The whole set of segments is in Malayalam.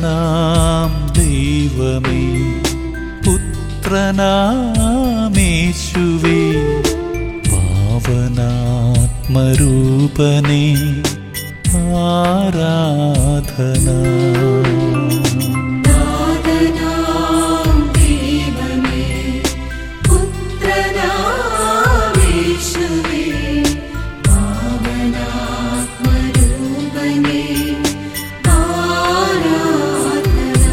പിതാനാം ദൈവമേ പുത്രനാമേശുവേ പാവനാത്മരൂപനേ ആരാധന നാദനാം ദൈവമേ പുത്രനാമേശുവേ പാവനാത്മരൂപനേ ആരാധന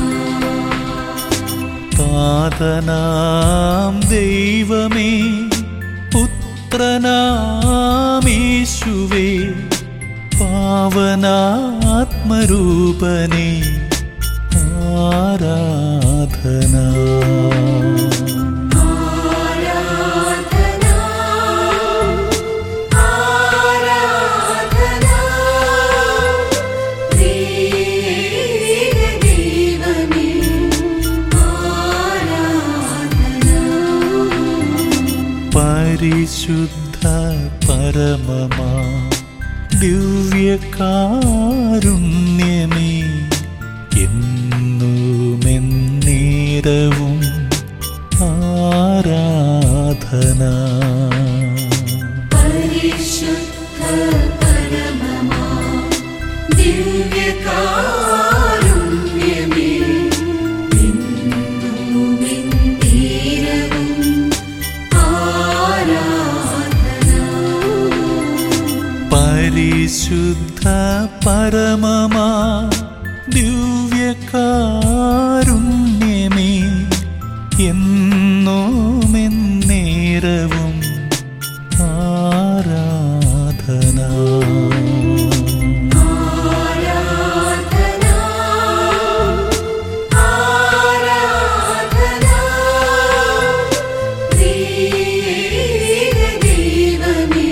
താതനാം ദൈവമേ പുത്രനാമേശുവേ പാവനാത്മരൂപനേ ആരാധന ആരാധന ആരാധന ദൈവമേ ആരാധന പരിശുദ്ധ പരമമാ ദിവ്യകാരുണ്യമേ എന്നുമെന്നേരവും ആരാധന പരിശുദ്ധ പരമമാ ദിവ്യകാരുണ്യമേ എന്നുമെന്നേരവും ആരാധന പരിശുദ്ധ പരമമാ ദിവ്യകാരുണ്യമേ എന്നുമെന്നേരവും ആരാധന ആരാധന ആരാധന ദൈവമേ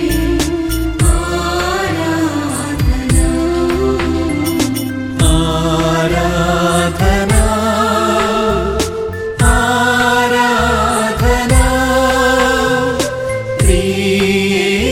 ആരാധന ആരാധന ആരാധന ത്രിയേക